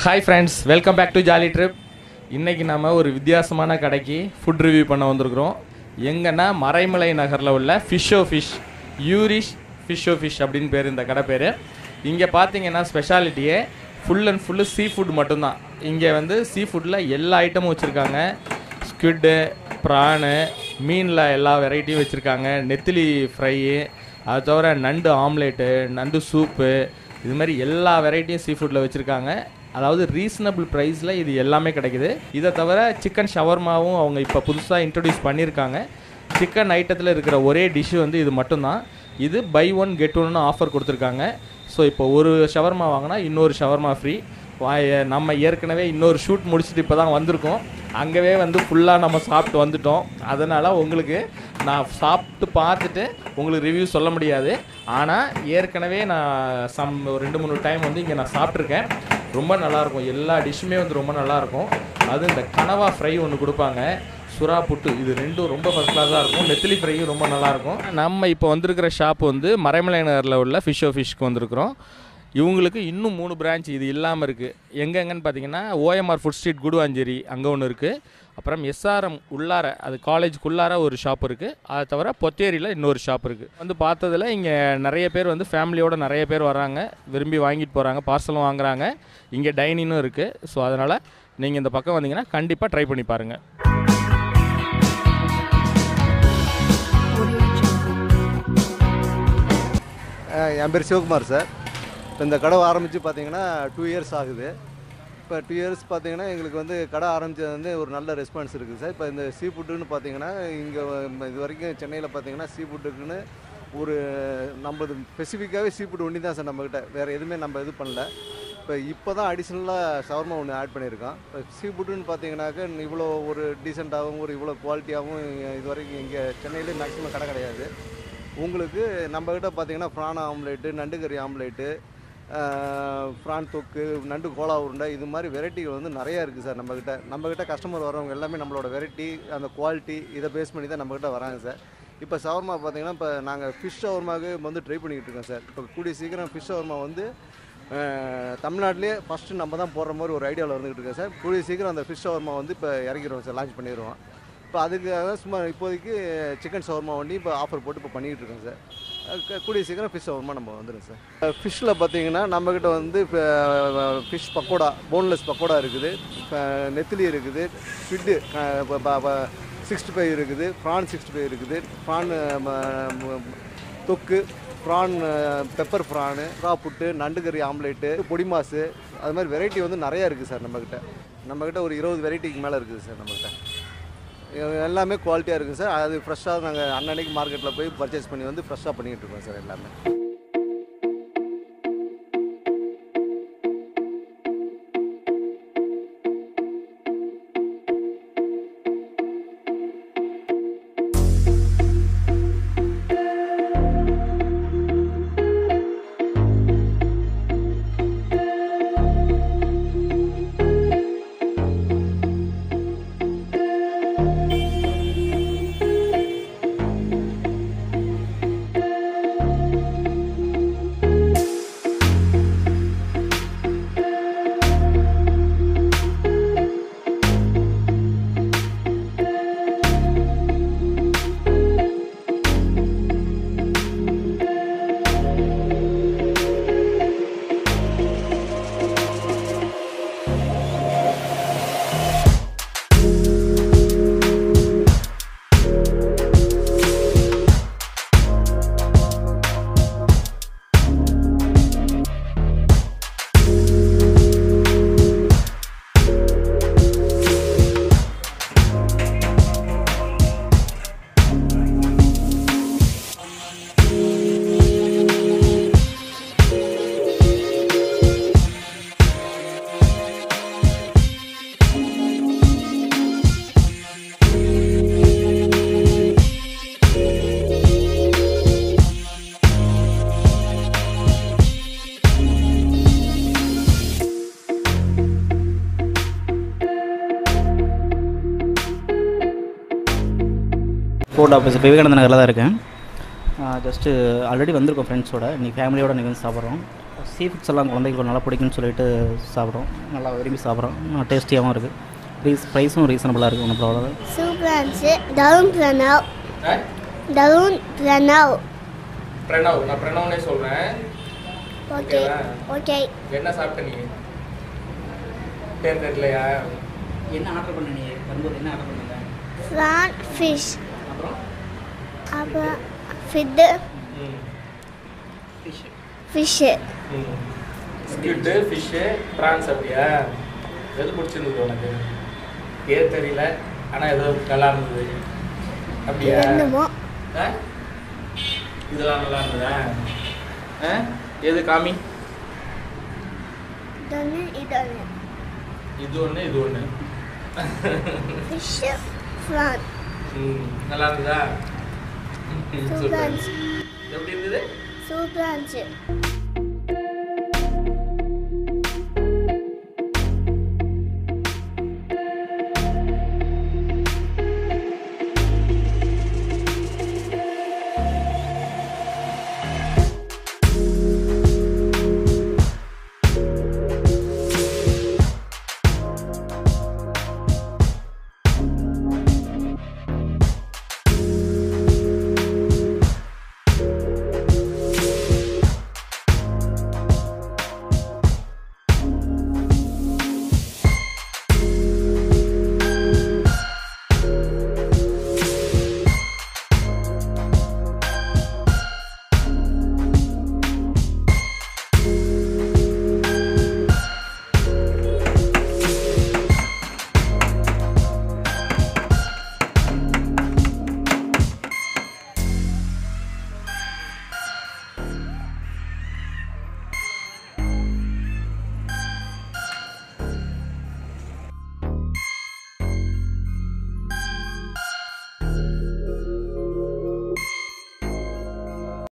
Hi friends welcome back to jolly trip இன்னைக்கு நாம ஒரு வித்தியாசமான கடைக்கு ஃபுட் ரிவ்யூ பண்ண வந்திருக்கிறோம் எங்கன்னா மறைமலை நகரில் உள்ள ஃபிஷ்ஷோ ஃபிஷ் யூரிஷ் ஃபிஷ்ஷோ ஃபிஷ் அப்படின்னு பேர் இந்த கடை பேர் இங்கே பார்த்தீங்கன்னா ஸ்பெஷாலிட்டியே full and full sea food மட்டும்தான் இங்கே வந்து சீ ஃபுட்டில் எல்லா ஐட்டமும் வச்சுருக்காங்க ஸ்குவிட்டு ப்ரானு மீனில் எல்லா வெரைட்டியும் வச்சுருக்காங்க நெத்திலி ஃப்ரையு அது தவிர நண்டு ஆம்லேட்டு நண்டு சூப்பு இது மாதிரி எல்லா வெரைட்டியும் சீ ஃபுட்டில் வச்சுருக்காங்க அதாவது ரீசனபிள் ப்ரைஸில் இது எல்லாமே கிடைக்குது இதை தவிர சிக்கன் ஷவர்மாவும் அவங்க இப்போ புதுசாக இன்ட்ரடியூஸ் பண்ணியிருக்காங்க சிக்கன் ஐட்டத்தில் இருக்கிற ஒரே டிஷ்ஷு வந்து இது மட்டும்தான் இது பை ஒன் கெட் ஒன்னு ஆஃபர் கொடுத்துருக்காங்க ஸோ இப்போ ஒரு ஷவர்மா வாங்கினா இன்னொரு ஷவர்மா ஃப்ரீ நம்ம ஏற்கனவே இன்னொரு ஷூட் முடிச்சுட்டு இப்போ தான் வந்திருக்கோம் அங்கவே வந்து ஃபுல்லாக நம்ம சாப்பிட்டு வந்துட்டோம் அதனால் உங்களுக்கு நான் சாப்பிட்டு பார்த்துட்டு உங்களுக்கு ரிவ்யூ சொல்ல முடியாது ஆனால் ஏற்கனவே நான் சம் ஒரு ரெண்டு மூணு டைம் வந்து இங்கே நான் சாப்பிட்ருக்கேன் ரொம்ப நல்லாயிருக்கும் எல்லா டிஷ்ஷுமே வந்து ரொம்ப நல்லாயிருக்கும் அது இந்த கனவா ஃப்ரை ஒன்று கொடுப்பாங்க சுறா புட்டு இது ரெண்டும் ரொம்ப ஃபஸ்ட் கிளாஸாக இருக்கும் நெத்திலி ஃப்ரையும் ரொம்ப நல்லாயிருக்கும் நம்ம இப்போ வந்திருக்கிற ஷாப் வந்து மறைமலை நகரில் உள்ள ஃபிஷ் ஓ ஃபிஷ்க்கு வந்திருக்கிறோம் இவங்களுக்கு இன்னும் மூணு பிரான்ச் இது இல்லாமல் இருக்குது எங்கெங்கன்னு பார்த்தீங்கன்னா ஓஎம்ஆர் ஃபுட் ஸ்ட்ரீட் குடுவாஞ்சேரி அங்கே ஒன்று இருக்குது அப்புறம் எஸ்ஆர்எம் உள்ளார அது காலேஜுக்குள்ளார ஒரு ஷாப் இருக்குது அதை தவிர பொத்தேரியில் இன்னொரு ஷாப் இருக்குது வந்து பார்த்ததில் இங்கே நிறைய பேர் வந்து ஃபேமிலியோட நிறைய பேர் வராங்க விரும்பி வாங்கிட்டு போகிறாங்க பார்சலும் வாங்குறாங்க இங்கே டைனிங்கும் இருக்குது ஸோ அதனால் நீங்கள் இந்த பக்கம் வந்தீங்கன்னா கண்டிப்பாக ட்ரை பண்ணி பாருங்கள் அஹ் என் பேர் சிவகுமார் சார் இப்போ இந்த கடை ஆரம்பித்து பார்த்தீங்கன்னா டூ இயர்ஸ் ஆகுது இப்போ டூ இயர்ஸ் பார்த்தீங்கன்னா எங்களுக்கு வந்து கடை ஆரம்பிச்சது வந்து ஒரு நல்ல ரெஸ்பான்ஸ் இருக்குது சார் இப்போ இந்த சீ ஃபுட்டுன்னு பார்த்தீங்கன்னா இங்கே இது வரைக்கும் சென்னையில் பார்த்தீங்கன்னா சீ ஃபுட்டுக்குன்னு ஒரு நம்மளது ஸ்பெசிஃபிக்காகவே சீ ஃபுட் ஒன்றி தான் சார் நம்மக்கிட்ட வேறு எதுவுமே நம்ம இது பண்ணல இப்போ இப்போ தான் அடிஷ்னலாக ஷவர்மா ஒன்று ஆட் பண்ணியிருக்கோம் இப்போ சீ ஃபுட்டுன்னு பார்த்தீங்கன்னாக்க இவ்வளோ ஒரு டீசெண்டாகவும் ஒரு இவ்வளோ குவாலிட்டியாகவும் இது வரைக்கும் இங்கே சென்னையிலே மேக்ஸிமம் கடை கிடையாது உங்களுக்கு நம்மக்கிட்ட பார்த்தீங்கன்னா ப்ரான் ஆம்லேட்டு நண்டு கறி ஆம்லேட்டு ப்ரான் தொக்கு நண்டு கோலா உருண்டை இது மாதிரி வெரைட்டிகள் வந்து நிறையா இருக்குது சார் நம்மக்கிட்ட நம்மக்கிட்ட கஸ்டமர் வரவங்க எல்லாமே நம்மளோட வெரைட்டி அந்த குவாலிட்டி இதை பேஸ் பண்ணி தான் நம்மக்கிட்ட வராங்க சார் இப்போ ஷவர்மா பார்த்தீங்கன்னா இப்போ நாங்கள் ஃபிஷ் ஷவர்மாவுக்கு வந்து ட்ரை பண்ணிக்கிட்டு இருக்கோம் சார் இப்போ கூடிய சீக்கிரம் ஃபிஷ் ஷவர்மா வந்து அஹ், தமிழ்நாட்டிலே ஃபஸ்ட்டு நம்ம தான் போடுற மாதிரி ஒரு ஐடியாவில் வந்துக்கிட்டு இருக்கோம் சார் கூடிய சீக்கிரம் அந்த ஃபிஷ் ஷவர்மா வந்து இப்போ இறக்கிடுவோம் சார் லான்ச் பண்ணிடுவோம் இப்போ அதுக்காக சும்மா இப்போதைக்கு சிக்கன் ஷவர்மா வண்டி இப்போ ஆஃபர் போட்டு இப்போ பண்ணிக்கிட்டு இருக்கோம் சார் அதுக்கு கூடிய சீக்கிரம் ஃபிஷ் ஷவர்மா நம்ம வந்துடும் சார் ஃபிஷ்ஷில் பார்த்தீங்கன்னா நம்மக்கிட்ட வந்து இப்போ ஃபிஷ் பக்கோடா போன்லெஸ் பக்கோடா இருக்குது இப்போ நெத்திலி இருக்குது ஸ்விட்டு சிக்ஸ்டி ஃபைவ் இருக்குது ப்ரான் சிக்ஸ்டி ஃபைவ் இருக்குது ப்ரான் தொக்கு ப்ரான் பெப்பர் ப்ரானு புட்டு நண்டு கறி ஆம்லேட்டு பொடி மாசு அது மாதிரி வெரைட்டி வந்து நிறையா இருக்குது சார் நம்மக்கிட்ட நம்மக்கிட்ட ஒரு இருபது வெரைட்டிக்கு மேலே இருக்குது சார் நம்மக்கிட்ட இது எல்லாமே குவாலிட்டியாக இருக்குது சார் அது ஃப்ரெஷ்ஷாக நாங்கள் அன்னன்னைக்கு மார்க்கெட்டில் போய் பர்ச்சேஸ் பண்ணி வந்து ஃப்ரெஷ்ஷாக பண்ணிக்கிட்டு இருக்கோம் சார் எல்லாமே ஃபோர்ட் ஆஃபீஸ் இப்போ விவேகானந்த நகரில் தான் இருக்கேன் ஜஸ்ட்டு ஆல்ரெடி வந்திருக்கோம் ஃப்ரெண்ட்ஸோட இன்னைக்கு ஃபேமிலியோட இன்றைக்கி வந்து சாப்பிட்றோம் சீ ஃபுட்ஸ் எல்லாம் குழந்தைங்களுக்கு நல்லா பிடிக்கும்னு சொல்லிட்டு சாப்பிட்றோம் நல்லா விரும்பி சாப்பிட்றோம் டேஸ்டியாகவும் இருக்குது ப்ரைஸ் ப்ரைஸும் ரீசனபுளாக இருக்குது ஒன்றும் ப்ராப்ளம் இல்லை சூப்பரான்ஸு தருண் பிரணவ் ஆ? தருண் பிரணவ் பிரணவ் நான் பிரணவ்னே சொல்கிறேன் ஓகே ஓகே என்ன சாப்பிட்ட நீ பேர் தெரியலையா என்ன ஆர்டர் பண்ண நீ வரும்போது என்ன ஆர்டர் பண்ணுங்க ஃப்ரான் ஃபிஷ் அப்புறம் அப்புறம் ஃபிட்டு ம் ஃபிஷ் ஃபிஷ்ஷு ஸ்கிட்டு ஃபிஷ்ஷு ப்ரான்ஸ் அப்படியா எது பிடிச்சிருந்தது உனக்கு பேர் தெரியல ஆனால் ஏதோ நல்லா இருந்தது அப்படியா என்னமோ ஆ? இதெல்லாம் நல்லா இருந்ததா ஆ? எது காமி இதொன்று இதொன்று இது ஒன்று இது ஒன்று ஃபிஷ்ஷு ஃப்ரான் ம் நல்லா இருந்ததா ம், சூப்பர் சூப்பரான்ஸ் எப்படி இருந்தது சூப்பரான்ஸு